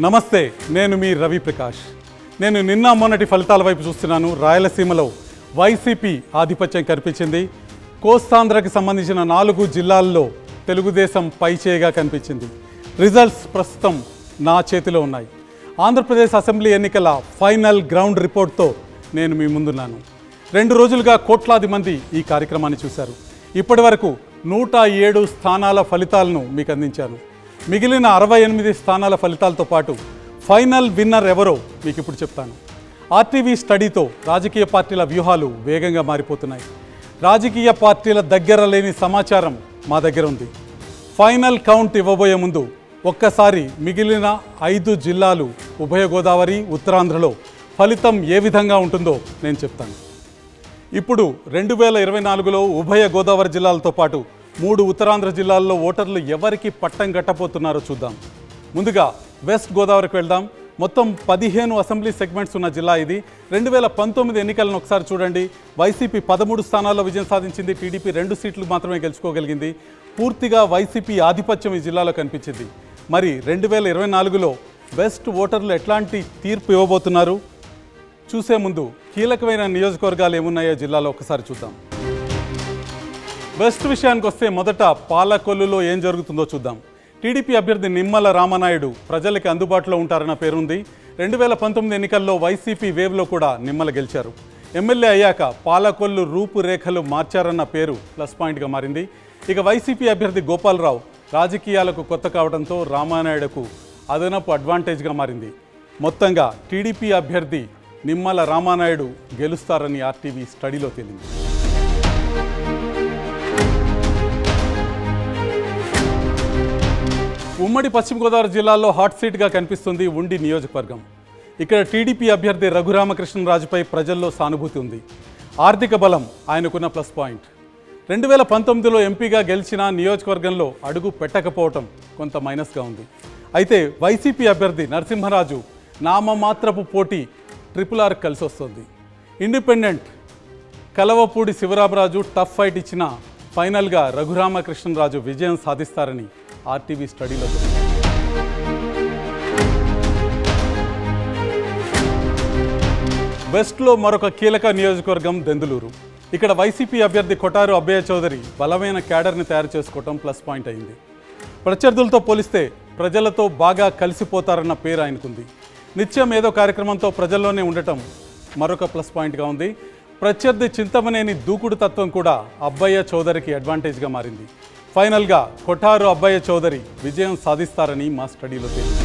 నమస్తే నేను మీ రవి ప్రకాష్ నేను నిన్న మొన్నటి ఫలితాల వైపు చూస్తున్నాను రాయలసీమలో వైసీపీ ఆధిపత్యం కనిపించింది కోస్తాంధ్రకి సంబంధించిన నాలుగు జిల్లాల్లో తెలుగుదేశం పైచేయగా కనిపించింది రిజల్ట్స్ ప్రస్తుతం నా చేతిలో ఉన్నాయి ఆంధ్రప్రదేశ్ అసెంబ్లీ ఎన్నికల ఫైనల్ గ్రౌండ్ రిపోర్ట్తో నేను మీ ముందున్నాను రెండు రోజులుగా కోట్లాది మంది ఈ కార్యక్రమాన్ని చూశారు ఇప్పటి వరకు నూట ఏడు స్థానాల ఫలితాలను మీకు అందించాను మిగిలిన అరవై ఎనిమిది స్థానాల ఫలితాలతో పాటు ఫైనల్ విన్నర్ ఎవరో మీకు ఇప్పుడు చెప్తాను ఆర్టీవీ స్టడీతో రాజకీయ పార్టీల వ్యూహాలు వేగంగా మారిపోతున్నాయి రాజకీయ పార్టీల దగ్గర లేని సమాచారం మా దగ్గర ఉంది ఫైనల్ కౌంట్ ఇవ్వబోయే ముందు ఒక్కసారి మిగిలిన ఐదు జిల్లాలు ఉభయ గోదావరి ఉత్తరాంధ్రలో ఫలితం ఏ విధంగా ఉంటుందో నేను చెప్తాను ఇప్పుడు రెండు వేల ఇరవై నాలుగులో ఉభయ గోదావరి జిల్లాలతో పాటు మూడు ఉత్తరాంధ్ర జిల్లాల్లో ఓటర్లు ఎవరికి పట్టం కట్టబోతున్నారో చూద్దాం ముందుగా వెస్ట్ గోదావరికి వెళ్దాం మొత్తం పదిహేను అసెంబ్లీ సెగ్మెంట్స్ ఉన్న జిల్లా ఇది రెండు వేల పంతొమ్మిది ఎన్నికలను ఒకసారి చూడండి వైసీపీ పదమూడు స్థానాల్లో విజయం సాధించింది టీడీపీ రెండు సీట్లు మాత్రమే గెలుచుకోగలిగింది పూర్తిగా వైసీపీ ఆధిపత్యం ఈ జిల్లాలో కనిపించింది మరి రెండు వేల ఇరవై నాలుగులో వెస్ట్ ఓటర్లు ఎట్లాంటి తీర్పు ఇవ్వబోతున్నారు చూసే ముందు కీలకమైన నియోజకవర్గాలు ఏమున్నాయో జిల్లాలో ఒకసారి చూద్దాం వెస్ట్ విషయానికి వస్తే మొదట పాలకొల్లులో ఏం జరుగుతుందో చూద్దాం టీడీపీ అభ్యర్థి నిమ్మల రామనాయుడు ప్రజలకి అందుబాటులో ఉంటారన్న పేరుంది రెండు వేల పంతొమ్మిది ఎన్నికల్లో వైసీపీ వేవ్లో కూడా నిమ్మల గెలిచారు ఎమ్మెల్యే అయ్యాక పాలకొల్లు రూపురేఖలు మార్చారన్న పేరు ప్లస్ పాయింట్గా మారింది ఇక వైసీపీ అభ్యర్థి గోపాలరావు రాజకీయాలకు కొత్త కావడంతో రామానాయుడుకు అదనపు అడ్వాంటేజ్గా మారింది మొత్తంగా టీడీపీ అభ్యర్థి నిమ్మల రామానాయుడు గెలుస్తారని ఆర్టీవీ స్టడీలో తేలింది ఉమ్మడి పశ్చిమ గోదావరి జిల్లాలో హాట్ సీట్గా కనిపిస్తుంది ఉండి నియోజకవర్గం ఇక్కడ టీడీపీ అభ్యర్థి రఘురామకృష్ణరాజుపై ప్రజల్లో సానుభూతి ఉంది ఆర్థిక బలం ఆయనకున్న ప్లస్ పాయింట్ రెండు వేల పంతొమ్మిదిలో ఎంపీగా గెలిచిన నియోజకవర్గంలో అడుగు పెట్టకపోవటం కొంత మైనస్గా ఉంది అయితే వైసీపీ అభ్యర్థి నరసింహరాజు నామమాత్రపు పోటీ ట్రిపుల్ ఆర్ కలిసి వస్తుంది independent Kalavapudi Sivaramaraju tough fight ఇచ్చిన ఫైనల్గా రఘురామకృష్ణరాజు విజయం సాధిస్తారని ఆర్టీవీ స్టడీలో తెలిపింది. వెస్ట్లో మరొక కీలక నియోజకవర్గం దెందులూరు ఇక్కడ వైసీపీ అభ్యర్థి కొటారు అబ్బయ్య చౌదరి బలమైన క్యాడర్ని తయారు చేసుకోవటం ప్లస్ పాయింట్ అయింది ప్రత్యర్థులతో పోలిస్తే ప్రజలతో బాగా కలిసిపోతారన్న పేరు ఆయనకుంది నిత్యం ఏదో కార్యక్రమంతో ప్రజల్లోనే ఉండటం మరొక ప్లస్ పాయింట్గా ఉంది ప్రత్యర్థి చింతమనేని దూకుడు తత్వం కూడా అబ్బయ్య చౌదరికి అడ్వాంటేజ్గా మారింది ఫైనల్గా కొఠారు అబ్బయ్య చౌదరి విజయం సాధిస్తారని మా స్టడీలో తేలింది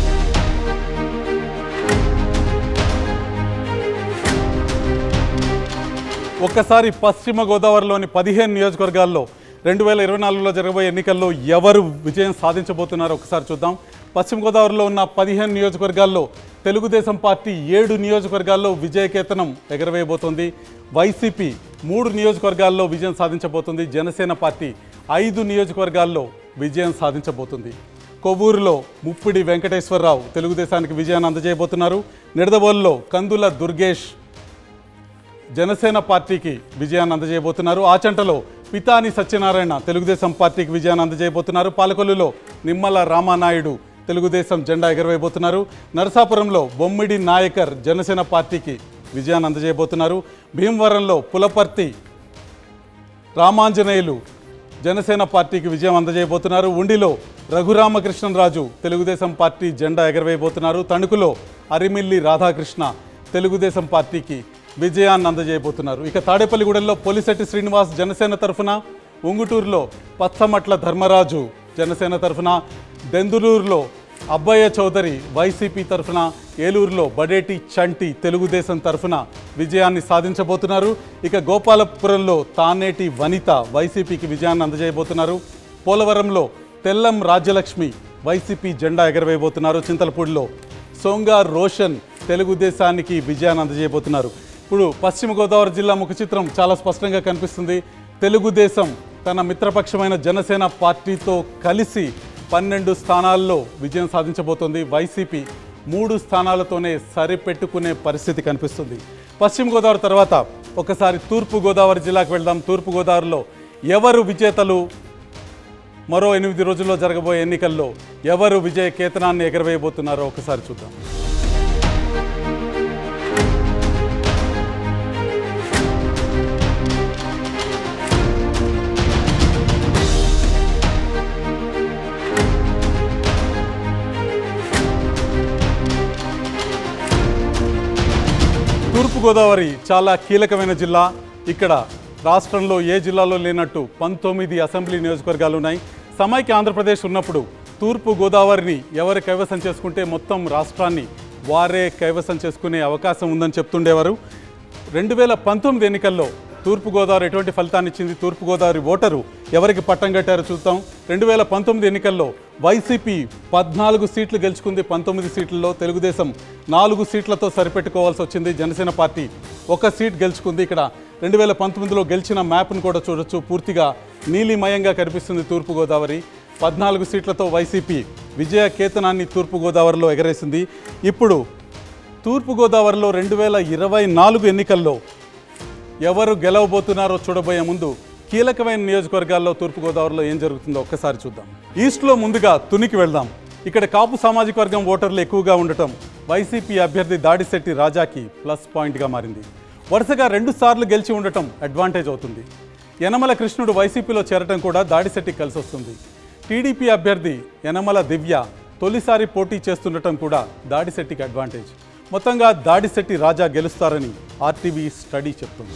ఒక్కసారి పశ్చిమ గోదావరిలోని పదిహేను నియోజకవర్గాల్లో రెండు వేల ఇరవై నాలుగులో జరగబోయే ఎన్నికల్లో ఎవరు విజయం సాధించబోతున్నారో ఒకసారి చూద్దాం పశ్చిమ గోదావరిలో ఉన్న పదిహేను నియోజకవర్గాల్లో తెలుగుదేశం పార్టీ ఏడు నియోజకవర్గాల్లో విజయకేతనం ఎగరవేయబోతోంది వైసీపీ మూడు నియోజకవర్గాల్లో విజయం సాధించబోతుంది జనసేన పార్టీ ఐదు నియోజకవర్గాల్లో విజయం సాధించబోతుంది కొవ్వూరులో ముప్పిడి వెంకటేశ్వరరావు తెలుగుదేశానికి విజయాన్ని అందజేయబోతున్నారు నిడదవోలులో కందుల దుర్గేష్ జనసేన పార్టీకి విజయాన్ని అందజేయబోతున్నారు ఆచంటలో పితాని సత్యనారాయణ తెలుగుదేశం పార్టీకి విజయాన్ని అందజేయబోతున్నారు పాలకొల్లులో నిమ్మల రామానాయుడు తెలుగుదేశం జెండా ఎగరవేయబోతున్నారు నరసాపురంలో బొమ్మిడి నాయకర్ జనసేన పార్టీకి విజయాన్ని అందజేయబోతున్నారు భీమవరంలో పులపర్తి రామాంజనేయులు జనసేన పార్టీకి విజయం అందజేయబోతున్నారు ఉండిలో రఘురామకృష్ణరాజు తెలుగుదేశం పార్టీ జెండా ఎగరవేయబోతున్నారు తణుకులో అరిమిల్లి రాధాకృష్ణ తెలుగుదేశం పార్టీకి విజయాన్ని అందజేయబోతున్నారు ఇక తాడేపల్లిగూడెంలో పోలిశెట్టి శ్రీనివాస్ జనసేన తరఫున ఉంగుటూరులో పచ్చమట్ల ధర్మరాజు జనసేన తరఫున దెందులూరులో అబ్బయ్య చౌదరి వైసీపీ తరఫున ఏలూరులో బడేటి చంటి తెలుగుదేశం తరఫున విజయాన్ని సాధించబోతున్నారు ఇక గోపాలపురంలో తానేటి వనిత వైసీపీకి విజయాన్ని అందజేయబోతున్నారు పోలవరంలో తెల్లం రాజ్యలక్ష్మి వైసీపీ జెండా ఎగరవేయబోతున్నారు చింతలపూడిలో సోంగా రోషన్ తెలుగుదేశానికి విజయాన్ని అందజేయబోతున్నారు ఇప్పుడు పశ్చిమ గోదావరి జిల్లా ముఖ చిత్రం చాలా స్పష్టంగా కనిపిస్తుంది తెలుగుదేశం తన మిత్రపక్షమైన జనసేన పార్టీతో కలిసి పన్నెండు స్థానాల్లో విజయం సాధించబోతోంది వైసీపీ మూడు స్థానాలతోనే సరిపెట్టుకునే పరిస్థితి కనిపిస్తుంది పశ్చిమ గోదావరి తర్వాత ఒకసారి తూర్పు గోదావరి జిల్లాకు వెళ్దాం తూర్పు గోదావరిలో ఎవరు విజేతలు మరో ఎనిమిది రోజుల్లో జరగబోయే ఎన్నికల్లో ఎవరు విజయ కేతనాన్ని ఎగరవేయబోతున్నారో ఒకసారి చూద్దాం తూర్పుగోదావరి చాలా కీలకమైన జిల్లా ఇక్కడ రాష్ట్రంలో ఏ జిల్లాలో లేనట్టు పంతొమ్మిది అసెంబ్లీ నియోజకవర్గాలు ఉన్నాయి సమైక్య ఆంధ్రప్రదేశ్ ఉన్నప్పుడు తూర్పు గోదావరిని ఎవరు కైవసం చేసుకుంటే మొత్తం రాష్ట్రాన్ని వారే కైవసం చేసుకునే అవకాశం ఉందని చెప్తుండేవారు రెండు వేల పంతొమ్మిది ఎన్నికల్లో తూర్పుగోదావరి ఎటువంటి ఫలితాన్ని ఇచ్చింది తూర్పుగోదావరి ఓటరు ఎవరికి పట్టం కట్టారో చూద్దాం రెండు వేల పంతొమ్మిది ఎన్నికల్లో వైసీపీ పద్నాలుగు సీట్లు గెలుచుకుంది పంతొమ్మిది సీట్లలో తెలుగుదేశం నాలుగు సీట్లతో సరిపెట్టుకోవాల్సి వచ్చింది జనసేన పార్టీ ఒక సీట్ గెలుచుకుంది ఇక్కడ రెండు వేల పంతొమ్మిదిలో గెలిచిన మ్యాప్ను కూడా చూడొచ్చు పూర్తిగా నీలిమయంగా కనిపిస్తుంది తూర్పుగోదావరి పద్నాలుగు సీట్లతో వైసీపీ విజయ కేతనాన్ని తూర్పుగోదావరిలో ఎగరేసింది ఇప్పుడు తూర్పుగోదావరిలో రెండు వేల ఇరవై నాలుగు ఎన్నికల్లో ఎవరు గెలవబోతున్నారో చూడబోయే ముందు కీలకమైన నియోజకవర్గాల్లో తూర్పుగోదావరిలో ఏం జరుగుతుందో ఒక్కసారి చూద్దాం ఈస్ట్లో ముందుగా తునికి వెళ్దాం ఇక్కడ కాపు సామాజిక వర్గం ఓటర్లు ఎక్కువగా ఉండటం వైసీపీ అభ్యర్థి దాడిశెట్టి రాజాకి ప్లస్ పాయింట్గా మారింది వరుసగా రెండు సార్లు గెలిచి ఉండటం అడ్వాంటేజ్ అవుతుంది యనమల కృష్ణుడు వైసీపీలో చేరటం కూడా దాడిశెట్టి కలిసి వస్తుంది టీడీపీ అభ్యర్థి యనమల దివ్య తొలిసారి పోటీ చేస్తుండటం కూడా దాడిశెట్టికి అడ్వాంటేజ్ మొత్తంగా దాడిశెట్టి రాజా గెలుస్తారని ఆర్టీవీ స్టడీ చెప్తుంది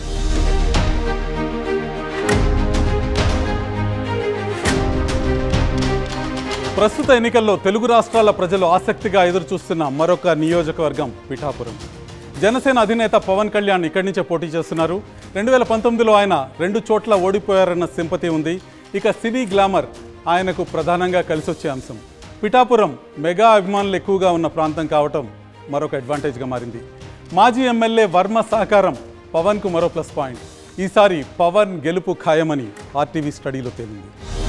ప్రస్తుత ఎన్నికల్లో తెలుగు రాష్ట్రాల ప్రజలు ఆసక్తిగా ఎదురుచూస్తున్న మరొక నియోజకవర్గం పిఠాపురం జనసేన అధినేత పవన్ కళ్యాణ్ ఇక్కడి నుంచే పోటీ చేస్తున్నారు రెండు వేల పంతొమ్మిదిలో ఆయన రెండు చోట్ల ఓడిపోయారన్న సింపతి ఉంది ఇక సినీ గ్లామర్ ఆయనకు ప్రధానంగా కలిసొచ్చే అంశం పిఠాపురం మెగా అభిమానులు ఎక్కువగా ఉన్న ప్రాంతం కావటం మరొక అడ్వాంటేజ్గా మారింది మాజీ ఎమ్మెల్యే వర్మ సహకారం పవన్కు మరో ప్లస్ పాయింట్ ఈసారి పవన్ గెలుపు ఖాయమని ఆర్టీవీ స్టడీలో తేలింది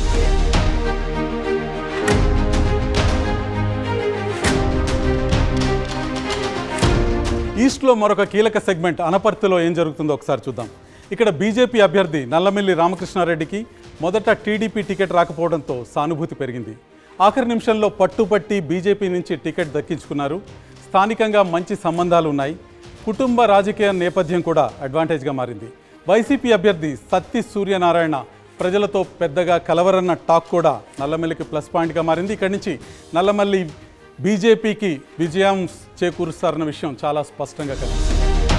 ఈస్ట్లో మరొక కీలక సెగ్మెంట్ అనపర్తిలో ఏం జరుగుతుందో ఒకసారి చూద్దాం ఇక్కడ బీజేపీ అభ్యర్థి నల్లమిల్లి రామకృష్ణారెడ్డికి మొదట టీడీపీ టికెట్ రాకపోవడంతో సానుభూతి పెరిగింది ఆఖరి నిమిషంలో పట్టుపట్టి బీజేపీ నుంచి టికెట్ దక్కించుకున్నారు స్థానికంగా మంచి సంబంధాలు ఉన్నాయి కుటుంబ రాజకీయ నేపథ్యం కూడా అడ్వాంటేజ్గా మారింది వైసీపీ అభ్యర్థి సత్తి సూర్యనారాయణ ప్రజలతో పెద్దగా కలవరన్న టాక్ కూడా నల్లమల్లికి ప్లస్ పాయింట్గా మారింది ఇక్కడి నుంచి నల్లమల్లి బీజేపీకి విజయం చేకూరుస్తారన్న విషయం చాలా స్పష్టంగా కనిపిస్తుంది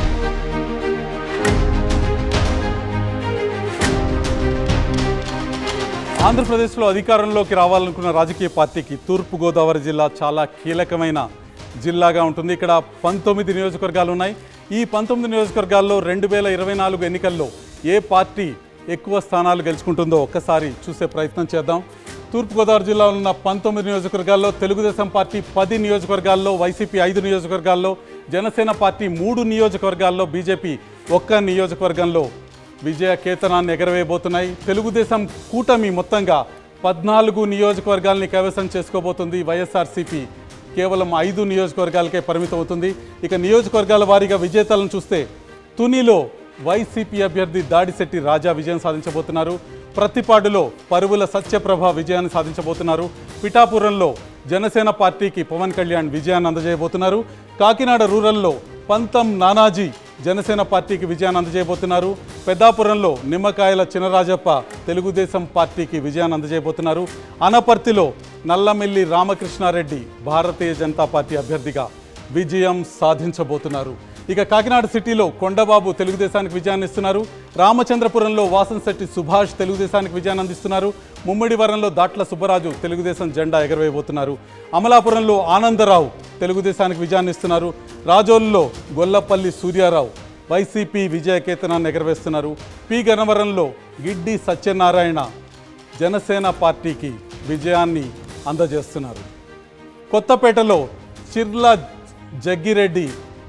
ఆంధ్రప్రదేశ్లో అధికారంలోకి రావాలనుకున్న రాజకీయ పార్టీకి తూర్పుగోదావరి జిల్లా చాలా కీలకమైన జిల్లాగా ఉంటుంది ఇక్కడ పంతొమ్మిది నియోజకవర్గాలు ఉన్నాయి ఈ పంతొమ్మిది నియోజకవర్గాల్లో రెండు వేల ఇరవై నాలుగు ఎన్నికల్లో ఏ పార్టీ ఎక్కువ స్థానాలు గెలుచుకుంటుందో ఒక్కసారి చూసే ప్రయత్నం చేద్దాం తూర్పుగోదావరి జిల్లాలో ఉన్న పంతొమ్మిది నియోజకవర్గాల్లో తెలుగుదేశం పార్టీ పది నియోజకవర్గాల్లో వైసీపీ ఐదు నియోజకవర్గాల్లో జనసేన పార్టీ మూడు నియోజకవర్గాల్లో బీజేపీ ఒక్క నియోజకవర్గంలో విజయ కేతనాన్ని ఎగరవేయబోతున్నాయి తెలుగుదేశం కూటమి మొత్తంగా పద్నాలుగు నియోజకవర్గాల్ని కైవసం చేసుకోబోతుంది వైఎస్ఆర్సీపీ కేవలం ఐదు నియోజకవర్గాలకే పరిమితం అవుతుంది ఇక నియోజకవర్గాల వారీగా విజేతలను చూస్తే తునిలో వైసీపీ అభ్యర్థి దాడిశెట్టి రాజా విజయం సాధించబోతున్నారు ప్రతిపాడులో పరువుల సత్యప్రభ విజయాన్ని సాధించబోతున్నారు పిఠాపురంలో జనసేన పార్టీకి పవన్ కళ్యాణ్ విజయాన్ని అందజేయబోతున్నారు కాకినాడ రూరల్లో పంతం నానాజీ జనసేన పార్టీకి విజయాన్ని అందజేయబోతున్నారు పెద్దాపురంలో నిమ్మకాయల చినరాజప్ప తెలుగుదేశం పార్టీకి విజయాన్ని అందజేయబోతున్నారు అనపర్తిలో నల్లమిల్లి రామకృష్ణారెడ్డి భారతీయ జనతా పార్టీ అభ్యర్థిగా విజయం సాధించబోతున్నారు ఇక కాకినాడ సిటీలో కొండబాబు తెలుగుదేశానికి విజయాన్ని ఇస్తున్నారు రామచంద్రపురంలో వాసంశెట్టి సుభాష్ తెలుగుదేశానికి విజయాన్ని అందిస్తున్నారు ముమ్మిడివరంలో దాట్ల సుబ్బరాజు తెలుగుదేశం జెండా ఎగరవేయబోతున్నారు అమలాపురంలో ఆనందరావు తెలుగుదేశానికి విజయాన్ని ఇస్తున్నారు రాజోల్లో గొల్లపల్లి సూర్యారావు వైసీపీ విజయకేతనాన్ని ఎగరవేస్తున్నారు పి గన్నవరంలో గిడ్డి సత్యనారాయణ జనసేన పార్టీకి విజయాన్ని అందజేస్తున్నారు కొత్తపేటలో చిర్ల జగ్గిరెడ్డి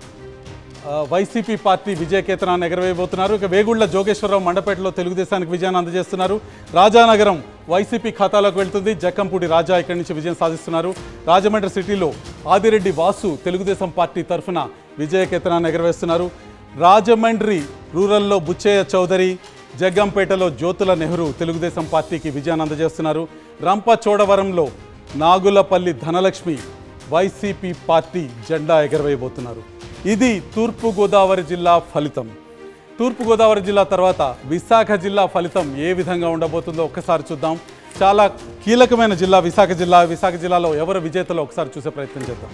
ఆ, వైసీపీ పార్టీ విజయకేతనాన్ని ఎగరవేయబోతున్నారు ఇక వేగుళ్ల జోగేశ్వరరావు మండపేటలో తెలుగుదేశానికి విజయాన్ని అందజేస్తున్నారు రాజానగరం వైసీపీ ఖాతాలోకి వెళ్తుంది జక్కంపూడి రాజా ఇక్కడి నుంచి విజయం సాధిస్తున్నారు రాజమండ్రి సిటీలో ఆదిరెడ్డి వాసు తెలుగుదేశం పార్టీ తరఫున విజయకేతనాన్ని ఎగరవేస్తున్నారు రాజమండ్రి రూరల్లో బుచ్చయ్య చౌదరి జగ్గంపేటలో జ్యోతుల నెహ్రూ తెలుగుదేశం పార్టీకి విజయాన్ని అందజేస్తున్నారు రంపచోడవరంలో నాగులపల్లి ధనలక్ష్మి వైసీపీ పార్టీ జెండా ఎగరవేయబోతున్నారు ఇది తూర్పుగోదావరి జిల్లా ఫలితం తూర్పుగోదావరి జిల్లా తర్వాత విశాఖ జిల్లా ఫలితం ఏ విధంగా ఉండబోతుందో ఒక్కసారి చూద్దాం చాలా కీలకమైన జిల్లా విశాఖ జిల్లా విశాఖ జిల్లాలో ఎవరు విజేతలో ఒకసారి చూసే ప్రయత్నం చేద్దాం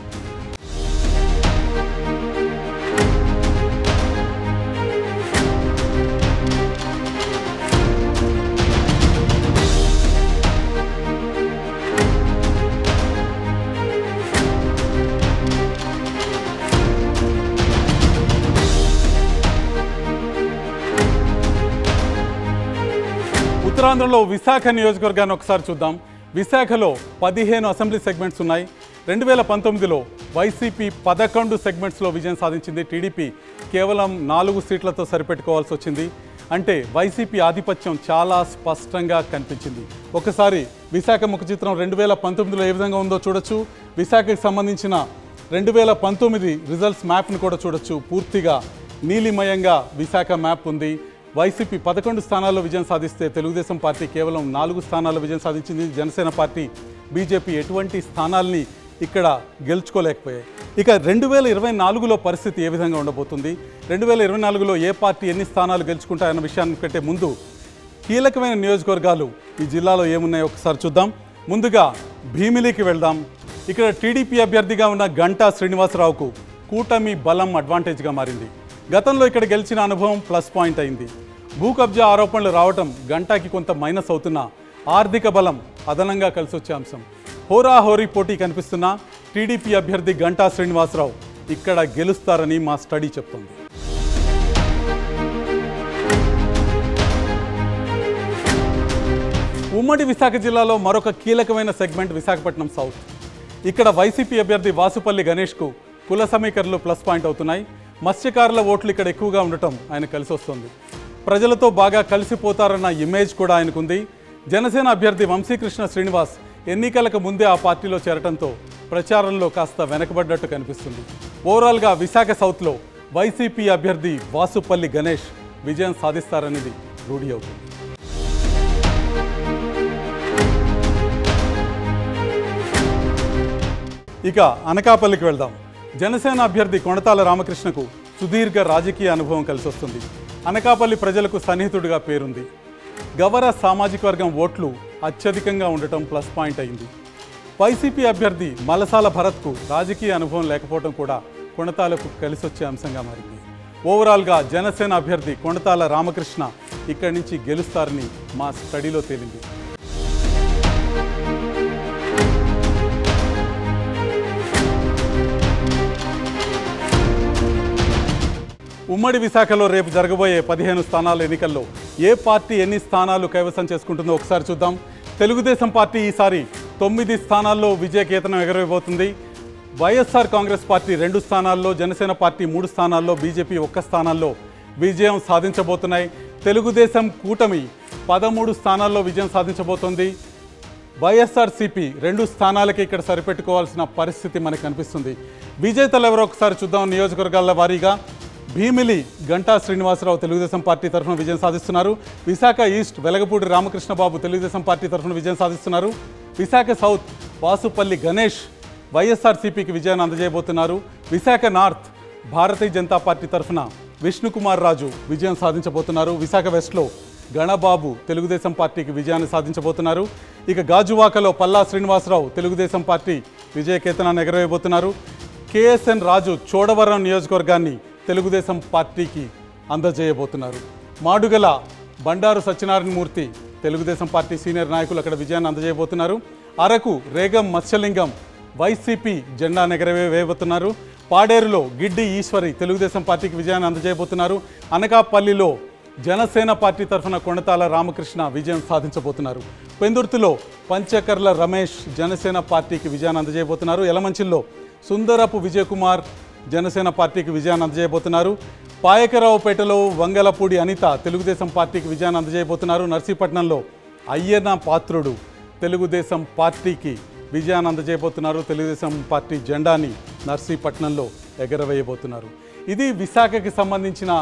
ఉత్తరాంధ్రలో విశాఖ నియోజకవర్గాన్ని ఒకసారి చూద్దాం విశాఖలో పదిహేను అసెంబ్లీ సెగ్మెంట్స్ ఉన్నాయి రెండు వేల పంతొమ్మిదిలో వైసీపీ పదకొండు సెగ్మెంట్స్లో విజయం సాధించింది టీడీపీ కేవలం నాలుగు సీట్లతో సరిపెట్టుకోవాల్సి వచ్చింది అంటే వైసీపీ ఆధిపత్యం చాలా స్పష్టంగా కనిపించింది ఒకసారి విశాఖ ముఖ చిత్రం రెండు వేల పంతొమ్మిదిలో ఏ విధంగా ఉందో చూడొచ్చు విశాఖకి సంబంధించిన రెండు వేల పంతొమ్మిది రిజల్ట్స్ మ్యాప్ని కూడా చూడొచ్చు పూర్తిగా నీలిమయంగా విశాఖ మ్యాప్ ఉంది వైసీపీ పదకొండు స్థానాల్లో విజయం సాధిస్తే తెలుగుదేశం పార్టీ కేవలం నాలుగు స్థానాల్లో విజయం సాధించింది జనసేన పార్టీ బీజేపీ ఎటువంటి స్థానాల్ని ఇక్కడ గెలుచుకోలేకపోయాయి ఇక రెండు వేల ఇరవై నాలుగులో పరిస్థితి ఏ విధంగా ఉండబోతుంది రెండు వేల ఇరవై నాలుగులో ఏ పార్టీ ఎన్ని స్థానాలు గెలుచుకుంటాయన్న విషయాన్ని కంటే ముందు కీలకమైన నియోజకవర్గాలు ఈ జిల్లాలో ఏమున్నాయో ఒకసారి చూద్దాం ముందుగా భీమిలికి వెళ్దాం ఇక్కడ టీడీపీ అభ్యర్థిగా ఉన్న గంటా శ్రీనివాసరావుకు కూటమి బలం అడ్వాంటేజ్గా మారింది గతంలో ఇక్కడ గెలిచిన అనుభవం ప్లస్ పాయింట్ అయింది భూ కబ్జా ఆరోపణలు రావటం గంటాకి కొంత మైనస్ అవుతున్నా ఆర్థిక బలం అదనంగా కలిసి వచ్చే అంశం హోరాహోరీ పోటీ కనిపిస్తున్న టీడీపీ అభ్యర్థి గంటా శ్రీనివాసరావు ఇక్కడ గెలుస్తారని మా స్టడీ చెప్తోంది ఉమ్మడి విశాఖ జిల్లాలో మరొక కీలకమైన సెగ్మెంట్ విశాఖపట్నం సౌత్ ఇక్కడ వైసీపీ అభ్యర్థి వాసుపల్లి గణేష్కు కుల సమీకరణలు ప్లస్ పాయింట్ అవుతున్నాయి మత్స్యకారుల ఓట్లు ఇక్కడ ఎక్కువగా ఉండటం ఆయన కలిసి వస్తుంది ప్రజలతో బాగా కలిసిపోతారన్న ఇమేజ్ కూడా ఆయనకుంది జనసేన అభ్యర్థి వంశీకృష్ణ శ్రీనివాస్ ఎన్నికలకు ముందే ఆ పార్టీలో చేరటంతో ప్రచారంలో కాస్త వెనకబడ్డట్టు కనిపిస్తుంది ఓవరాల్గా విశాఖ సౌత్లో వైసీపీ అభ్యర్థి వాసుపల్లి గణేష్ విజయం సాధిస్తారనేది రూఢి అవుతుంది ఇక అనకాపల్లికి వెళ్దాం జనసేన అభ్యర్థి కొణతాల రామకృష్ణకు సుదీర్ఘ రాజకీయ అనుభవం కలిసి వస్తుంది అనకాపల్లి ప్రజలకు సన్నిహితుడిగా పేరుంది గవర సామాజిక వర్గం ఓట్లు అత్యధికంగా ఉండటం ప్లస్ పాయింట్ అయింది వైసీపీ అభ్యర్థి మలసాల భరత్కు రాజకీయ అనుభవం లేకపోవడం కూడా కొణతాలకు కలిసి వచ్చే అంశంగా మారింది ఓవరాల్గా జనసేన అభ్యర్థి కొణతాల రామకృష్ణ ఇక్కడి నుంచి గెలుస్తారని మా స్టడీలో తేలింది ఉమ్మడి విశాఖలో రేపు జరగబోయే పదిహేను స్థానాల ఎన్నికల్లో ఏ పార్టీ ఎన్ని స్థానాలు కైవసం చేసుకుంటుందో ఒకసారి చూద్దాం తెలుగుదేశం పార్టీ ఈసారి తొమ్మిది స్థానాల్లో విజయకేతనం ఎగరవేయబోతుంది వైఎస్ఆర్ కాంగ్రెస్ పార్టీ రెండు స్థానాల్లో జనసేన పార్టీ మూడు స్థానాల్లో బీజేపీ ఒక్క స్థానాల్లో విజయం సాధించబోతున్నాయి తెలుగుదేశం కూటమి పదమూడు స్థానాల్లో విజయం సాధించబోతోంది వైఎస్ఆర్సీపీ రెండు స్థానాలకి ఇక్కడ సరిపెట్టుకోవాల్సిన పరిస్థితి మనకు కనిపిస్తుంది విజేతలు ఎవరో ఒకసారి చూద్దాం నియోజకవర్గాల వారీగా భీమిలి గంటా శ్రీనివాసరావు తెలుగుదేశం పార్టీ తరఫున విజయం సాధిస్తున్నారు విశాఖ ఈస్ట్ వెలగపూడి రామకృష్ణబాబు తెలుగుదేశం పార్టీ తరఫున విజయం సాధిస్తున్నారు విశాఖ సౌత్ వాసుపల్లి గణేష్ వైఎస్ఆర్సీపీకి విజయాన్ని అందజేయబోతున్నారు విశాఖ నార్త్ భారతీయ జనతా పార్టీ తరఫున విష్ణుకుమార్ రాజు విజయం సాధించబోతున్నారు విశాఖ వెస్ట్లో గణబాబు తెలుగుదేశం పార్టీకి విజయాన్ని సాధించబోతున్నారు ఇక గాజువాకలో పల్లా శ్రీనివాసరావు తెలుగుదేశం పార్టీ విజయకేతనాన్ని ఎగరవేయబోతున్నారు కేఎస్ఎన్ రాజు చోడవరం నియోజకవర్గాన్ని తెలుగుదేశం పార్టీకి అందజేయబోతున్నారు మాడుగల బండారు సత్యనారాయణ మూర్తి తెలుగుదేశం పార్టీ సీనియర్ నాయకులు అక్కడ విజయాన్ని అందజేయబోతున్నారు అరకు రేగం మత్స్యలింగం వైసీపీ జెండా నెగరవే వేయబోతున్నారు పాడేరులో గిడ్డి ఈశ్వరి తెలుగుదేశం పార్టీకి విజయాన్ని అందజేయబోతున్నారు అనకాపల్లిలో జనసేన పార్టీ తరఫున కొణతాల రామకృష్ణ విజయం సాధించబోతున్నారు పెందుర్తిలో పంచకర్ల రమేష్ జనసేన పార్టీకి విజయాన్ని అందజేయబోతున్నారు యలమంచిల్లో సుందరపు విజయకుమార్ జనసేన పార్టీకి విజయాన్ని అందజేయబోతున్నారు పాయకరావుపేటలో వంగలపూడి అనిత తెలుగుదేశం పార్టీకి విజయాన్ని అందజేయబోతున్నారు నర్సీపట్నంలో అయ్యన్న పాత్రుడు తెలుగుదేశం పార్టీకి విజయాన్ని అందజేయబోతున్నారు తెలుగుదేశం పార్టీ జెండాని నర్సీపట్నంలో ఎగరవేయబోతున్నారు ఇది విశాఖకి సంబంధించిన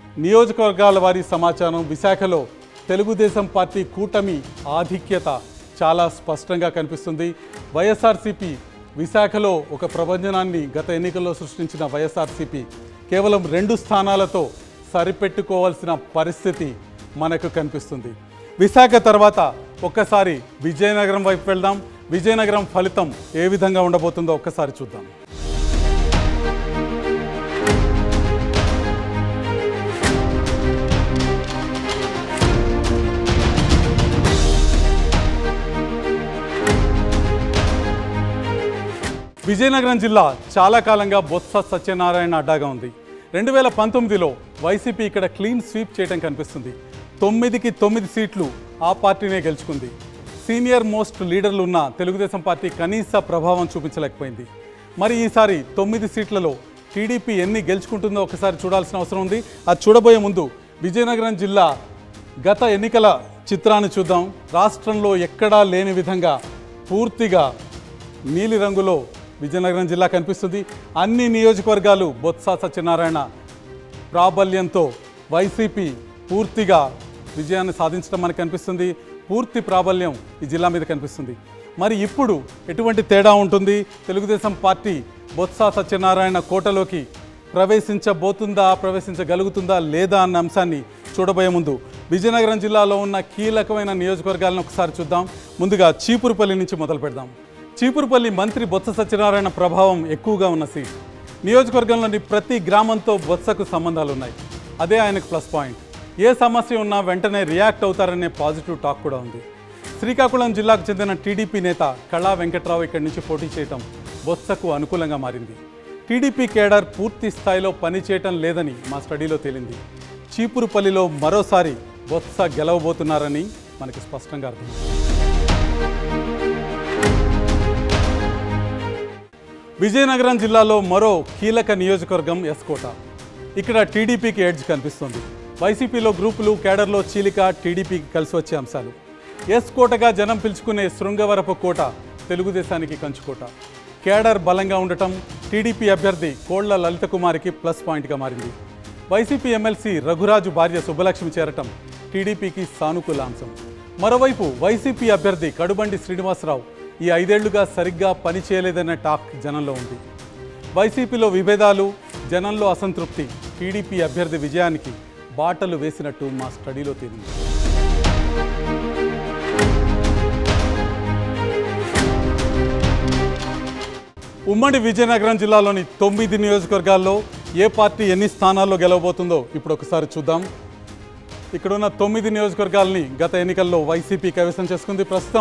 నియోజకవర్గాల వారి సమాచారం విశాఖలో తెలుగుదేశం పార్టీ కూటమి ఆధిక్యత చాలా స్పష్టంగా కనిపిస్తుంది వైఎస్ఆర్సీపీ విశాఖలో ఒక ప్రభంజనాన్ని గత ఎన్నికల్లో సృష్టించిన వైఎస్ఆర్సీపీ కేవలం రెండు స్థానాలతో సరిపెట్టుకోవాల్సిన పరిస్థితి మనకు కనిపిస్తుంది విశాఖ తర్వాత ఒక్కసారి విజయనగరం వైపు వెళ్దాం విజయనగరం ఫలితం ఏ విధంగా ఉండబోతుందో ఒక్కసారి చూద్దాం విజయనగరం జిల్లా చాలా కాలంగా బొత్స సత్యనారాయణ అడ్డాగా ఉంది రెండు వేల పంతొమ్మిదిలో వైసీపీ ఇక్కడ క్లీన్ స్వీప్ చేయడం కనిపిస్తుంది తొమ్మిదికి తొమ్మిది సీట్లు ఆ పార్టీనే గెలుచుకుంది సీనియర్ మోస్ట్ లీడర్లు ఉన్న తెలుగుదేశం పార్టీ కనీస ప్రభావం చూపించలేకపోయింది మరి ఈసారి తొమ్మిది సీట్లలో టీడీపీ ఎన్ని గెలుచుకుంటుందో ఒకసారి చూడాల్సిన అవసరం ఉంది అది చూడబోయే ముందు విజయనగరం జిల్లా గత ఎన్నికల చిత్రాన్ని చూద్దాం రాష్ట్రంలో ఎక్కడా లేని విధంగా పూర్తిగా నీలి రంగులో విజయనగరం జిల్లా కనిపిస్తుంది అన్ని నియోజకవర్గాలు బొత్స సత్యనారాయణ ప్రాబల్యంతో వైసీపీ పూర్తిగా విజయాన్ని సాధించడం మనకు కనిపిస్తుంది పూర్తి ప్రాబల్యం ఈ జిల్లా మీద కనిపిస్తుంది మరి ఇప్పుడు ఎటువంటి తేడా ఉంటుంది తెలుగుదేశం పార్టీ బొత్స సత్యనారాయణ కోటలోకి ప్రవేశించబోతుందా ప్రవేశించగలుగుతుందా లేదా అన్న అంశాన్ని చూడబోయే ముందు విజయనగరం జిల్లాలో ఉన్న కీలకమైన నియోజకవర్గాలను ఒకసారి చూద్దాం ముందుగా చీపురుపల్లి నుంచి మొదలు పెడదాం చీపురుపల్లి మంత్రి బొత్స సత్యనారాయణ ప్రభావం ఎక్కువగా ఉన్న సీట్ నియోజకవర్గంలోని ప్రతి గ్రామంతో బొత్సకు సంబంధాలు ఉన్నాయి అదే ఆయనకు ప్లస్ పాయింట్ ఏ సమస్య ఉన్నా వెంటనే రియాక్ట్ అవుతారనే పాజిటివ్ టాక్ కూడా ఉంది శ్రీకాకుళం జిల్లాకు చెందిన టీడీపీ నేత కళా వెంకట్రావు ఇక్కడి నుంచి పోటీ చేయటం బొత్సకు అనుకూలంగా మారింది టీడీపీ కేడర్ పూర్తి స్థాయిలో పనిచేయటం లేదని మా స్టడీలో తేలింది చీపురుపల్లిలో మరోసారి బొత్స గెలవబోతున్నారని మనకి స్పష్టంగా అర్థం విజయనగరం జిల్లాలో మరో కీలక నియోజకవర్గం ఎస్కోట ఇక్కడ టీడీపీకి ఎడ్జ్ కనిపిస్తుంది వైసీపీలో గ్రూపులు కేడర్లో చీలిక టీడీపీకి కలిసి వచ్చే అంశాలు ఎస్ కోటగా జనం పిలుచుకునే శృంగవరపు కోట తెలుగుదేశానికి కంచుకోట కేడర్ బలంగా ఉండటం టీడీపీ అభ్యర్థి కోళ్ల లలిత కుమారికి ప్లస్ పాయింట్గా మారింది వైసీపీ ఎమ్మెల్సీ రఘురాజు భార్య సుబ్బలక్ష్మి చేరటం టీడీపీకి సానుకూల అంశం మరోవైపు వైసీపీ అభ్యర్థి కడుబండి శ్రీనివాసరావు ఈ ఐదేళ్లుగా సరిగ్గా పనిచేయలేదనే టాక్ జనంలో ఉంది వైసీపీలో విభేదాలు జనంలో అసంతృప్తి టీడీపీ అభ్యర్థి విజయానికి బాటలు వేసినట్టు మా స్టడీలో తేలింది ఉమ్మడి విజయనగరం జిల్లాలోని తొమ్మిది నియోజకవర్గాల్లో ఏ పార్టీ ఎన్ని స్థానాల్లో గెలవబోతుందో ఇప్పుడు ఒకసారి చూద్దాం ఇక్కడున్న తొమ్మిది నియోజకవర్గాల్ని గత ఎన్నికల్లో వైసీపీ కైవసం చేసుకుంది ప్రస్తుతం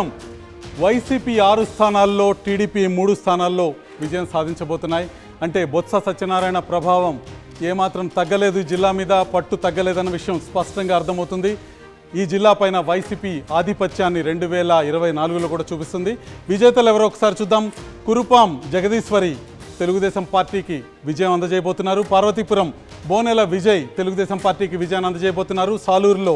వైసీపీ ఆరు స్థానాల్లో టీడీపీ మూడు స్థానాల్లో విజయం సాధించబోతున్నాయి అంటే బొత్స సత్యనారాయణ ప్రభావం ఏమాత్రం తగ్గలేదు ఈ జిల్లా మీద పట్టు తగ్గలేదన్న విషయం స్పష్టంగా అర్థమవుతుంది ఈ జిల్లా పైన వైసీపీ ఆధిపత్యాన్ని రెండు వేల ఇరవై నాలుగులో కూడా చూపిస్తుంది విజేతలు ఎవరో ఒకసారి చూద్దాం కురుపాం జగదీశ్వరి తెలుగుదేశం పార్టీకి విజయం అందజేయబోతున్నారు పార్వతీపురం బోనెల విజయ్ తెలుగుదేశం పార్టీకి విజయాన్ని అందజేయబోతున్నారు సాలూరులో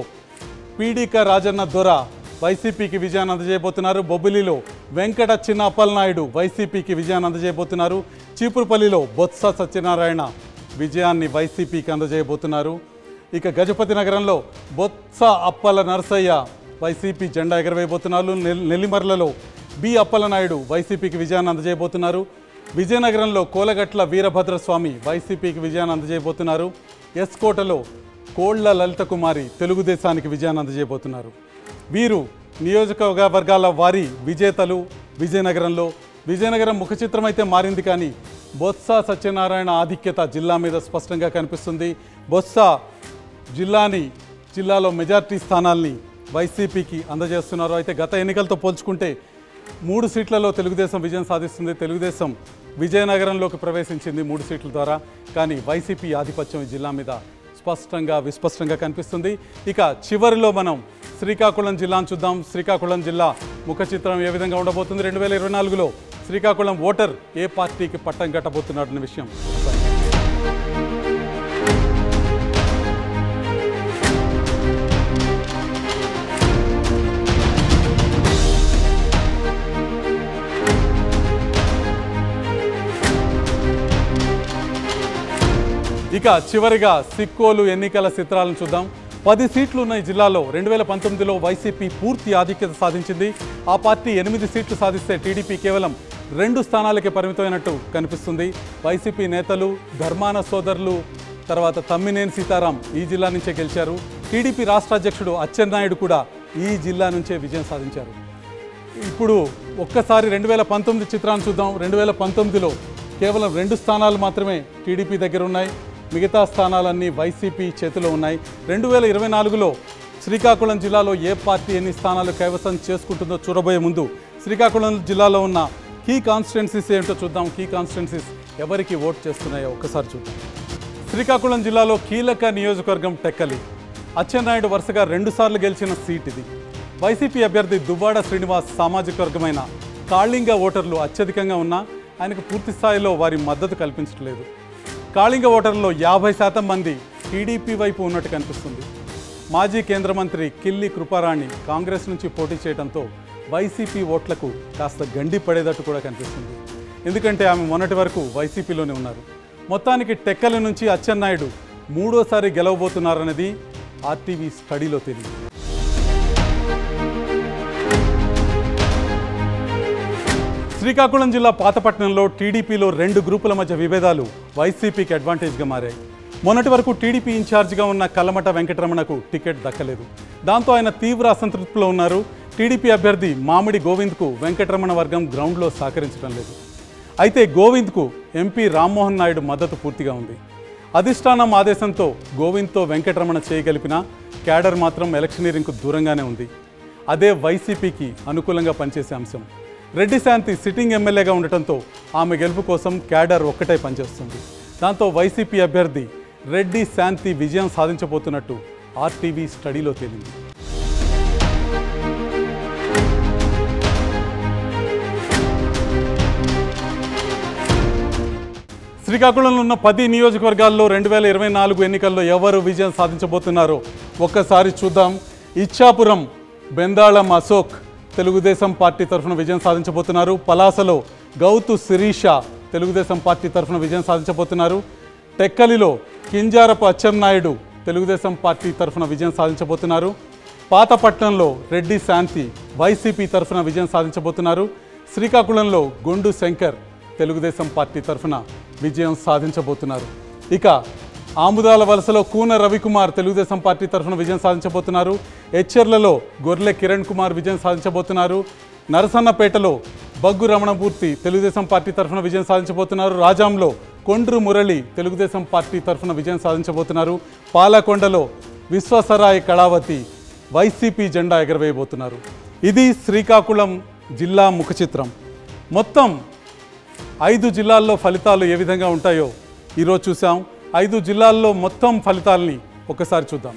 పీడిక రాజన్న దొర వైసీపీకి విజయాన్ని అందజేయబోతున్నారు బొబ్బిలిలో వెంకట చిన్న అప్పలనాయుడు వైసీపీకి విజయాన్ని అందజేయబోతున్నారు చీపురుపల్లిలో బొత్స సత్యనారాయణ విజయాన్ని వైసీపీకి అందజేయబోతున్నారు ఇక గజపతి నగరంలో బొత్స అప్పల నరసయ్య వైసీపీ జెండా ఎగరవేయబోతున్నారు నెల్- నెల్లిమర్లలో బి అప్పలనాయుడు వైసీపీకి విజయాన్ని అందజేయబోతున్నారు విజయనగరంలో కోలగట్ల వీరభద్రస్వామి వైసీపీకి విజయాన్ని అందజేయబోతున్నారు ఎస్కోటలో కోళ్ల లలిత కుమారి తెలుగుదేశానికి విజయాన్ని అందజేయబోతున్నారు వీరు నియోజకవర్గాల వారి విజేతలు విజయనగరంలో విజయనగరం ముఖ చిత్రం అయితే మారింది కానీ బొత్స సత్యనారాయణ ఆధిక్యత జిల్లా మీద స్పష్టంగా కనిపిస్తుంది బొత్స జిల్లాని జిల్లాలో మెజార్టీ స్థానాల్ని వైసీపీకి అందజేస్తున్నారు అయితే గత ఎన్నికలతో పోల్చుకుంటే మూడు సీట్లలో తెలుగుదేశం విజయం సాధిస్తుంది తెలుగుదేశం విజయనగరంలోకి ప్రవేశించింది మూడు సీట్ల ద్వారా కానీ వైసీపీ ఆధిపత్యం ఈ జిల్లా మీద స్పష్టంగా విస్పష్టంగా కనిపిస్తుంది ఇక చివరిలో మనం శ్రీకాకుళం జిల్లాను చూద్దాం శ్రీకాకుళం జిల్లా ముఖ చిత్రం ఏ విధంగా ఉండబోతుంది రెండు వేల ఇరవై నాలుగులో శ్రీకాకుళం ఓటర్ ఏ పార్టీకి పట్టం కట్టబోతున్నాడన్న విషయం ఇక చివరిగా సిక్కోలు ఎన్నికల చిత్రాలను చూద్దాం పది సీట్లు ఉన్న ఈ జిల్లాలో రెండు వేల పంతొమ్మిదిలో వైసీపీ పూర్తి ఆధిక్యత సాధించింది ఆ పార్టీ ఎనిమిది సీట్లు సాధిస్తే టీడీపీ కేవలం రెండు స్థానాలకే పరిమితమైనట్టు కనిపిస్తుంది వైసీపీ నేతలు ధర్మాన సోదరులు తర్వాత తమ్మినేని సీతారాం ఈ జిల్లా నుంచే గెలిచారు టీడీపీ రాష్ట్ర అధ్యక్షుడు అచ్చెన్నాయుడు కూడా ఈ జిల్లా నుంచే విజయం సాధించారు ఇప్పుడు ఒక్కసారి రెండు వేల పంతొమ్మిది చిత్రాన్ని చూద్దాం రెండు వేల పంతొమ్మిదిలో కేవలం రెండు స్థానాలు మాత్రమే టీడీపీ దగ్గర ఉన్నాయి మిగతా స్థానాలన్నీ వైసీపీ చేతిలో ఉన్నాయి రెండు వేల ఇరవై నాలుగులో శ్రీకాకుళం జిల్లాలో ఏ పార్టీ ఎన్ని స్థానాలు కైవసం చేసుకుంటుందో చూడబోయే ముందు శ్రీకాకుళం జిల్లాలో ఉన్న కీ కాన్స్టిట్యున్సీస్ ఏంటో చూద్దాం కీ కాన్స్టిట్యున్సీస్ ఎవరికి ఓట్ చేస్తున్నాయో ఒక్కసారి చూద్దాం శ్రీకాకుళం జిల్లాలో కీలక నియోజకవర్గం టెక్కలి అచ్చెన్నాయుడు వరుసగా రెండుసార్లు గెలిచిన సీట్ ఇది వైసీపీ అభ్యర్థి దువ్వాడ శ్రీనివాస్ సామాజిక వర్గమైన కాళింగ ఓటర్లు అత్యధికంగా ఉన్నా ఆయనకు పూర్తి స్థాయిలో వారి మద్దతు కల్పించట్లేదు కాళింగ ఓటర్లలో యాభై శాతం మంది టీడీపీ వైపు ఉన్నట్టు కనిపిస్తుంది మాజీ కేంద్ర మంత్రి కిల్లి కృపారాణి కాంగ్రెస్ నుంచి పోటీ చేయడంతో వైసీపీ ఓట్లకు కాస్త గండి పడేటట్టు కూడా కనిపిస్తుంది ఎందుకంటే ఆమె మొన్నటి వరకు వైసీపీలోనే ఉన్నారు మొత్తానికి టెక్కల నుంచి అచ్చెన్నాయుడు మూడోసారి గెలవబోతున్నారనేది ఆర్టీవీ స్టడీలో తెలియదు శ్రీకాకుళం జిల్లా పాతపట్నంలో టీడీపీలో రెండు గ్రూపుల మధ్య విభేదాలు వైసీపీకి అడ్వాంటేజ్గా మారాయి మొన్నటి వరకు టీడీపీ ఇన్ఛార్జిగా ఉన్న కల్లమట వెంకటరమణకు టికెట్ దక్కలేదు దాంతో ఆయన తీవ్ర అసంతృప్తిలో ఉన్నారు టీడీపీ అభ్యర్థి మామిడి గోవింద్కు వెంకటరమణ వర్గం గ్రౌండ్లో సహకరించడం లేదు అయితే గోవింద్కు ఎంపీ రామ్మోహన్ నాయుడు మద్దతు పూర్తిగా ఉంది అధిష్టానం ఆదేశంతో గోవింద్తో వెంకటరమణ చేయగలిపిన క్యాడర్ మాత్రం ఎలక్షనీరింగ్కు దూరంగానే ఉంది అదే వైసీపీకి అనుకూలంగా పనిచేసే అంశం రెడ్డి శాంతి సిట్టింగ్ ఎమ్మెల్యేగా ఉండటంతో ఆమె గెలుపు కోసం క్యాడర్ ఒక్కటే పనిచేస్తుంది దాంతో వైసీపీ అభ్యర్థి రెడ్డి శాంతి విజయం సాధించబోతున్నట్టు ఆర్టీవీ స్టడీలో తేలింది శ్రీకాకుళంలో ఉన్న పది నియోజకవర్గాల్లో రెండు వేల ఇరవై నాలుగు ఎన్నికల్లో ఎవరు విజయం సాధించబోతున్నారో ఒక్కసారి చూద్దాం ఇచ్చాపురం బెందాళం అశోక్ తెలుగుదేశం పార్టీ తరఫున విజయం సాధించబోతున్నారు పలాసలో గౌతు శిరీష తెలుగుదేశం పార్టీ తరఫున విజయం సాధించబోతున్నారు టెక్కలిలో కింజారపు అచ్చెన్నాయుడు తెలుగుదేశం పార్టీ తరఫున విజయం సాధించబోతున్నారు పాతపట్నంలో రెడ్డి శాంతి వైసీపీ తరఫున విజయం సాధించబోతున్నారు శ్రీకాకుళంలో గుండు శంకర్ తెలుగుదేశం పార్టీ తరఫున విజయం సాధించబోతున్నారు ఇక ఆముదాల వలసలో కూన రవికుమార్ తెలుగుదేశం పార్టీ తరఫున విజయం సాధించబోతున్నారు హెచ్చర్లలో గొర్రె కిరణ్ కుమార్ విజయం సాధించబోతున్నారు నరసన్నపేటలో బగ్గు రమణమూర్తి తెలుగుదేశం పార్టీ తరఫున విజయం సాధించబోతున్నారు రాజాంలో కొండ్రు మురళి తెలుగుదేశం పార్టీ తరఫున విజయం సాధించబోతున్నారు పాలకొండలో విశ్వసరాయ్ కళావతి వైసీపీ జెండా ఎగరవేయబోతున్నారు ఇది శ్రీకాకుళం జిల్లా ముఖ చిత్రం మొత్తం ఐదు జిల్లాల్లో ఫలితాలు ఏ విధంగా ఉంటాయో ఈరోజు చూసాం ఐదు జిల్లాల్లో మొత్తం ఫలితాలని ఒకసారి చూద్దాం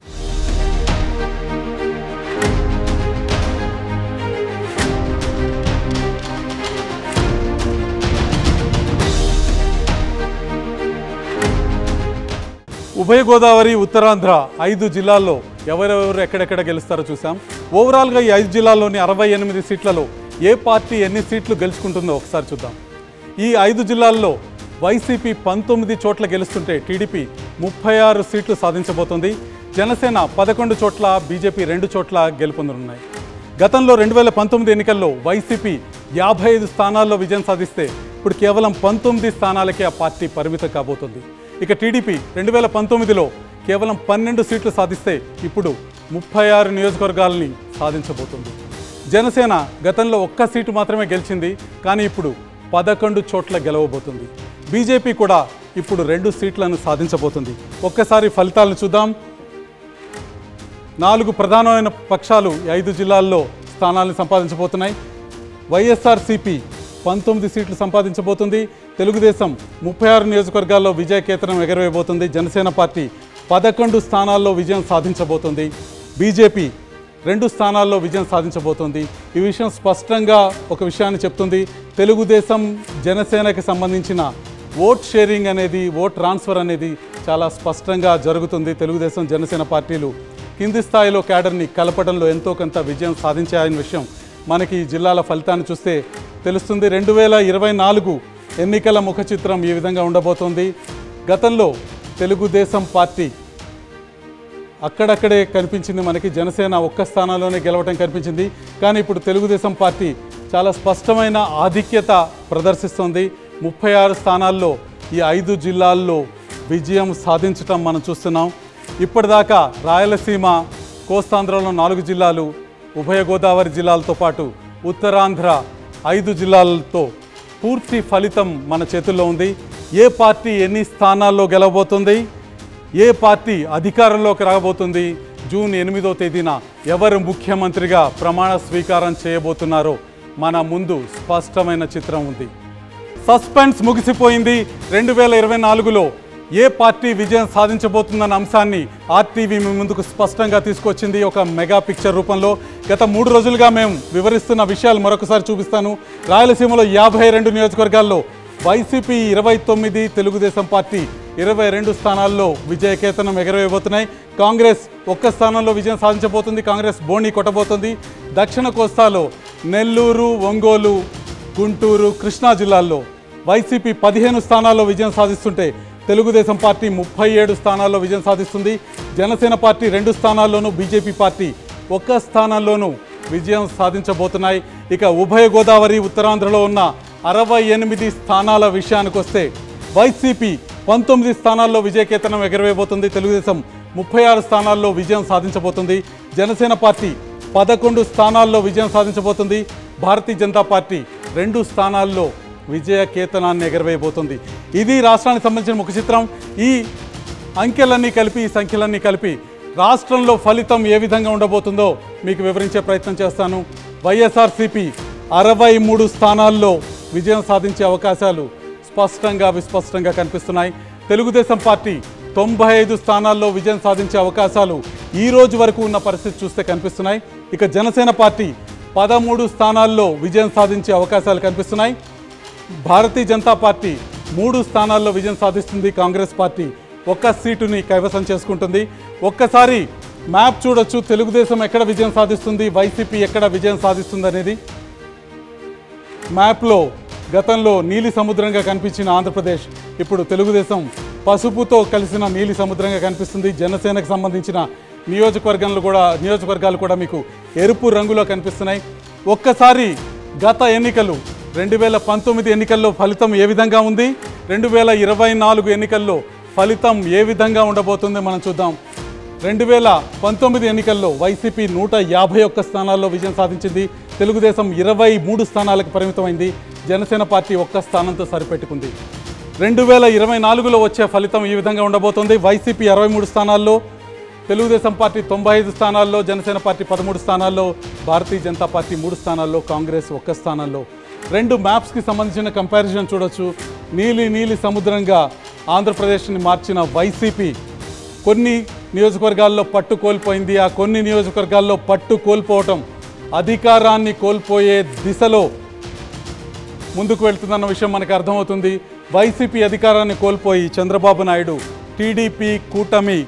ఉభయ గోదావరి ఉత్తరాంధ్ర ఐదు జిల్లాల్లో ఎవరెవరు ఎక్కడెక్కడ గెలుస్తారో చూసాం ఓవరాల్గా ఈ ఐదు జిల్లాల్లోని అరవై ఎనిమిది సీట్లలో ఏ పార్టీ ఎన్ని సీట్లు గెలుచుకుంటుందో ఒకసారి చూద్దాం ఈ ఐదు జిల్లాల్లో వైసీపీ పంతొమ్మిది చోట్ల గెలుస్తుంటే టీడీపీ ముప్పై ఆరు సీట్లు సాధించబోతోంది జనసేన పదకొండు చోట్ల బీజేపీ రెండు చోట్ల గెలుపొందనున్నాయి గతంలో రెండు వేల పంతొమ్మిది ఎన్నికల్లో వైసీపీ యాభై ఐదు స్థానాల్లో విజయం సాధిస్తే ఇప్పుడు కేవలం పంతొమ్మిది స్థానాలకే ఆ పార్టీ పరిమితం కాబోతుంది ఇక టీడీపీ రెండు వేల పంతొమ్మిదిలో కేవలం పన్నెండు సీట్లు సాధిస్తే ఇప్పుడు ముప్పై ఆరు నియోజకవర్గాలని సాధించబోతుంది జనసేన గతంలో ఒక్క సీటు మాత్రమే గెలిచింది కానీ ఇప్పుడు పదకొండు చోట్ల గెలవబోతుంది బీజేపీ కూడా ఇప్పుడు రెండు సీట్లను సాధించబోతుంది ఒక్కసారి ఫలితాలను చూద్దాం నాలుగు ప్రధానమైన పక్షాలు ఈ ఐదు జిల్లాల్లో స్థానాలను సంపాదించబోతున్నాయి వైఎస్ఆర్సీపీ పంతొమ్మిది సీట్లు సంపాదించబోతుంది తెలుగుదేశం ముప్పై ఆరు నియోజకవర్గాల్లో విజయకేతనం ఎగరవేయబోతుంది జనసేన పార్టీ పదకొండు స్థానాల్లో విజయం సాధించబోతుంది బీజేపీ రెండు స్థానాల్లో విజయం సాధించబోతోంది ఈ విషయం స్పష్టంగా ఒక విషయాన్ని చెప్తుంది తెలుగుదేశం జనసేనకి సంబంధించిన ఓట్ షేరింగ్ అనేది ఓట్ ట్రాన్స్ఫర్ అనేది చాలా స్పష్టంగా జరుగుతుంది తెలుగుదేశం జనసేన పార్టీలు కింది స్థాయిలో క్యాడర్ని కలపడంలో ఎంతో కొంత విజయం సాధించాయనే విషయం మనకి ఈ జిల్లాల ఫలితాన్ని చూస్తే తెలుస్తుంది రెండు వేల ఇరవై నాలుగు ఎన్నికల ముఖ చిత్రం ఈ విధంగా ఉండబోతోంది గతంలో తెలుగుదేశం పార్టీ అక్కడక్కడే కనిపించింది మనకి జనసేన ఒక్క స్థానంలోనే గెలవటం కనిపించింది కానీ ఇప్పుడు తెలుగుదేశం పార్టీ చాలా స్పష్టమైన ఆధిక్యత ప్రదర్శిస్తోంది ముప్పై ఆరు స్థానాల్లో ఈ ఐదు జిల్లాల్లో విజయం సాధించటం మనం చూస్తున్నాం ఇప్పటిదాకా రాయలసీమ కోస్తాంధ్రలో నాలుగు జిల్లాలు ఉభయ గోదావరి జిల్లాలతో పాటు ఉత్తరాంధ్ర ఐదు జిల్లాలతో పూర్తి ఫలితం మన చేతుల్లో ఉంది ఏ పార్టీ ఎన్ని స్థానాల్లో గెలవబోతుంది ఏ పార్టీ అధికారంలోకి రాబోతుంది జూన్ ఎనిమిదో తేదీన ఎవరు ముఖ్యమంత్రిగా ప్రమాణ స్వీకారం చేయబోతున్నారో మన ముందు స్పష్టమైన చిత్రం ఉంది సస్పెన్స్ ముగిసిపోయింది రెండు వేల ఇరవై నాలుగులో ఏ పార్టీ విజయం సాధించబోతుందన్న అంశాన్ని ఆర్టీవీ మీ ముందుకు స్పష్టంగా తీసుకొచ్చింది ఒక మెగా పిక్చర్ రూపంలో గత మూడు రోజులుగా మేము వివరిస్తున్న విషయాలు మరొకసారి చూపిస్తాను రాయలసీమలో యాభై రెండు నియోజకవర్గాల్లో వైసీపీ ఇరవై తొమ్మిది తెలుగుదేశం పార్టీ ఇరవై రెండు స్థానాల్లో విజయకేతనం ఎగరవేయబోతున్నాయి కాంగ్రెస్ ఒక్క స్థానంలో విజయం సాధించబోతుంది కాంగ్రెస్ బోణి కొట్టబోతుంది దక్షిణ కోస్తాలో నెల్లూరు ఒంగోలు గుంటూరు కృష్ణా జిల్లాల్లో వైసీపీ పదిహేను స్థానాల్లో విజయం సాధిస్తుంటే తెలుగుదేశం పార్టీ ముప్పై ఏడు స్థానాల్లో విజయం సాధిస్తుంది జనసేన పార్టీ రెండు స్థానాల్లోనూ బీజేపీ పార్టీ ఒక్క స్థానంలోనూ విజయం సాధించబోతున్నాయి ఇక ఉభయ గోదావరి ఉత్తరాంధ్రలో ఉన్న అరవై ఎనిమిది స్థానాల విషయానికి వస్తే వైసీపీ పంతొమ్మిది స్థానాల్లో విజయకేతనం ఎగరవేయబోతుంది తెలుగుదేశం ముప్పై ఆరు స్థానాల్లో విజయం సాధించబోతుంది జనసేన పార్టీ పదకొండు స్థానాల్లో విజయం సాధించబోతుంది భారతీయ జనతా పార్టీ రెండు స్థానాల్లో విజయ కేతనాన్ని ఎగరవేయబోతుంది ఇది రాష్ట్రానికి సంబంధించిన ముఖ చిత్రం ఈ అంకెలన్నీ కలిపి ఈ సంఖ్యలన్నీ కలిపి రాష్ట్రంలో ఫలితం ఏ విధంగా ఉండబోతుందో మీకు వివరించే ప్రయత్నం చేస్తాను వైఎస్ఆర్సీపీ అరవై మూడు స్థానాల్లో విజయం సాధించే అవకాశాలు స్పష్టంగా విస్పష్టంగా కనిపిస్తున్నాయి తెలుగుదేశం పార్టీ తొంభై ఐదు స్థానాల్లో విజయం సాధించే అవకాశాలు ఈ రోజు వరకు ఉన్న పరిస్థితి చూస్తే కనిపిస్తున్నాయి ఇక జనసేన పార్టీ పదమూడు స్థానాల్లో విజయం సాధించే అవకాశాలు కనిపిస్తున్నాయి భారతీయ జనతా పార్టీ మూడు స్థానాల్లో విజయం సాధిస్తుంది కాంగ్రెస్ పార్టీ ఒక్క సీటుని కైవసం చేసుకుంటుంది ఒక్కసారి మ్యాప్ చూడొచ్చు తెలుగుదేశం ఎక్కడ విజయం సాధిస్తుంది వైసీపీ ఎక్కడ విజయం సాధిస్తుంది అనేది మ్యాప్లో గతంలో నీలి సముద్రంగా కనిపించిన ఆంధ్రప్రదేశ్ ఇప్పుడు తెలుగుదేశం పసుపుతో కలిసిన నీలి సముద్రంగా కనిపిస్తుంది జనసేనకు సంబంధించిన నియోజకవర్గంలో కూడా నియోజకవర్గాలు కూడా మీకు ఎరుపు రంగులో కనిపిస్తున్నాయి ఒక్కసారి గత ఎన్నికలు రెండు వేల పంతొమ్మిది ఎన్నికల్లో ఫలితం ఏ విధంగా ఉంది రెండు వేల ఇరవై నాలుగు ఎన్నికల్లో ఫలితం ఏ విధంగా ఉండబోతుంది మనం చూద్దాం రెండు వేల పంతొమ్మిది ఎన్నికల్లో వైసీపీ నూట యాభై ఒక్క స్థానాల్లో విజయం సాధించింది తెలుగుదేశం ఇరవై మూడు స్థానాలకు పరిమితమైంది జనసేన పార్టీ ఒక్క స్థానంతో సరిపెట్టుకుంది రెండు వేల ఇరవై నాలుగులో వచ్చే ఫలితం ఈ విధంగా ఉండబోతోంది వైసీపీ అరవై మూడు స్థానాల్లో తెలుగుదేశం పార్టీ తొంభై ఐదు స్థానాల్లో జనసేన పార్టీ పదమూడు స్థానాల్లో భారతీయ జనతా పార్టీ మూడు స్థానాల్లో కాంగ్రెస్ ఒక్క స్థానాల్లో రెండు మ్యాప్స్కి సంబంధించిన కంపారిజన్ చూడొచ్చు నీలి నీలి సముద్రంగా ఆంధ్రప్రదేశ్ని మార్చిన వైసీపీ కొన్ని నియోజకవర్గాల్లో పట్టు కోల్పోయింది ఆ కొన్ని నియోజకవర్గాల్లో పట్టు కోల్పోవటం అధికారాన్ని కోల్పోయే దిశలో ముందుకు వెళ్తుందన్న విషయం మనకు అర్థమవుతుంది వైసీపీ అధికారాన్ని కోల్పోయి చంద్రబాబు నాయుడు టీడీపీ కూటమి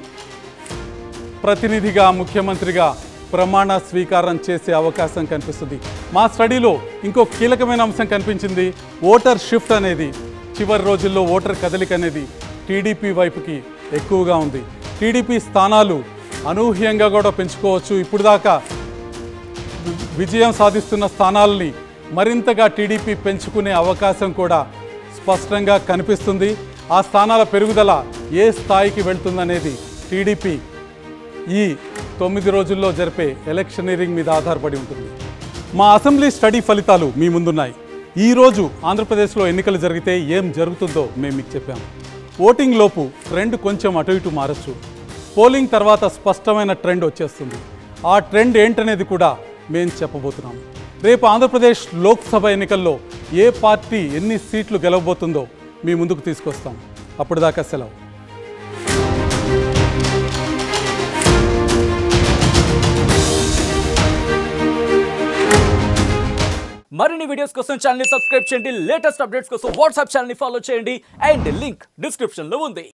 ప్రతినిధిగా ముఖ్యమంత్రిగా ప్రమాణ స్వీకారం చేసే అవకాశం కనిపిస్తుంది మా స్టడీలో ఇంకో కీలకమైన అంశం కనిపించింది ఓటర్ షిఫ్ట్ అనేది చివరి రోజుల్లో ఓటర్ కదలిక అనేది టీడీపీ వైపుకి ఎక్కువగా ఉంది టీడీపీ స్థానాలు అనూహ్యంగా కూడా పెంచుకోవచ్చు ఇప్పుడు దాకా వి- విజయం సాధిస్తున్న స్థానాలని మరింతగా టీడీపీ పెంచుకునే అవకాశం కూడా స్పష్టంగా కనిపిస్తుంది ఆ స్థానాల పెరుగుదల ఏ స్థాయికి వెళ్తుందనేది టీడీపీ ఈ తొమ్మిది రోజుల్లో జరిపే ఎలక్షనీరింగ్ మీద ఆధారపడి ఉంటుంది మా అసెంబ్లీ స్టడీ ఫలితాలు మీ ముందున్నాయి ఈరోజు ఆంధ్రప్రదేశ్లో ఎన్నికలు జరిగితే ఏం జరుగుతుందో మేము మీకు చెప్పాము ఓటింగ్ లోపు ట్రెండ్ కొంచెం అటు ఇటు మారచ్చు పోలింగ్ తర్వాత స్పష్టమైన ట్రెండ్ వచ్చేస్తుంది ఆ ట్రెండ్ ఏంటనేది కూడా మేము చెప్పబోతున్నాం రేపు ఆంధ్రప్రదేశ్ లోక్సభ ఎన్నికల్లో ఏ పార్టీ ఎన్ని సీట్లు గెలవబోతుందో మీ ముందుకు తీసుకొస్తాం అప్పుడు దాకా సెలవు మరిన్ని వీడియోస్ కోసం ఛానల్ సబ్స్క్రైబ్ చేయండి లేటెస్ట్ అప్డేట్స్ కోసం వాట్సాప్ ఛానల్ ఫాలో చేయండి అండ్ లింక్ డిస్క్రిప్షన్ లో ఉంది